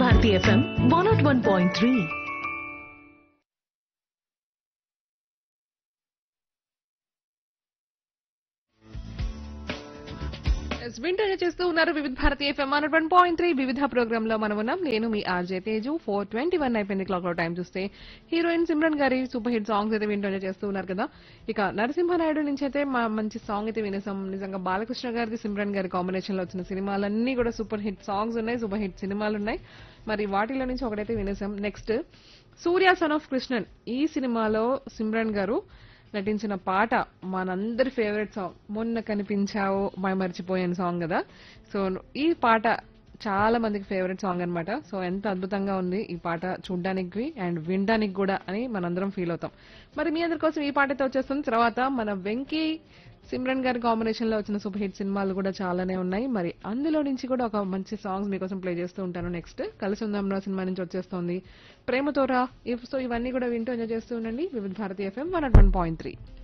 Bharati FM one not one point three ఎస్ వింటనే చేస్తూ ఉన్నారు Vividh Bharatiya FM one point three Vividh program లో మనం ఉన్నాం నేను మీ RJ Teju four twenty one అయిపోయింది క్లాక్ లో టైం చూస్తే హీరోయిన్ సిమ్రన్ గారి సూపర్ హిట్ సాంగ్స్ అయితే వింటూనే చేస్తూ ఉన్నారు కదా ఇక నరసింహనాయుడు నుంచి అయితే మా మంచి సాంగ్ అయితే వినేసాం నిజంగా బాలకృష్ణ గారిది సిమ్రన్ గారి కాంబినేషన్ లో వచ్చిన సినిమాలన్నీ కూడా సూపర్ హిట్ సాంగ్స్ ఉన్నాయి సూపర్ హిట్ సినిమాలు ఉన్నాయి మరి వాటిలో నుంచి ఒకటైతే వినేసాం next Surya son of Krishnan ఈ సినిమాలో సిమ్రన్ గారు నటించిన పాట మనందరి ఫేవరెట్ సాంగ్ మొన్న కనిపించావు మై మర్చిపోయాను సాంగ్ కదా సో ఈ పాట చాలా మందికి ఫేవరెట్ సాంగ్ అన్నమాట సో ఎంత అద్భుతంగా ఉంది ఈ పాట చూడ్డానికి అండ్ వినడానికి కూడా అని మనందరం ఫీల్ అవుతాం మరి మీ అందరి కోసం ఈ పాట అయితే వచ్చేస్తుంది తర్వాత మన వెంకీ సిమ్రన్ గారి కాంబినేషన్ లో వచ్చిన సూపర్ హిట్ సినిమాలు కూడా చాలానే ఉన్నాయి మరి అందులో నుంచి కూడా ఒక మంచి సాంగ్స్ మీకోసం ప్లే చేస్తూ ఉంటాను నెక్స్ట్ కలిసి ఉందాం రా సినిమా నుంచి వచ్చేస్తుంది ప్రేమతోరా ఇఫ్ సో ఇవన్నీ కూడా వింటూ ఎంజాయ్ చేస్తూ ఉండండి Vividh Bharatiya FM one one point three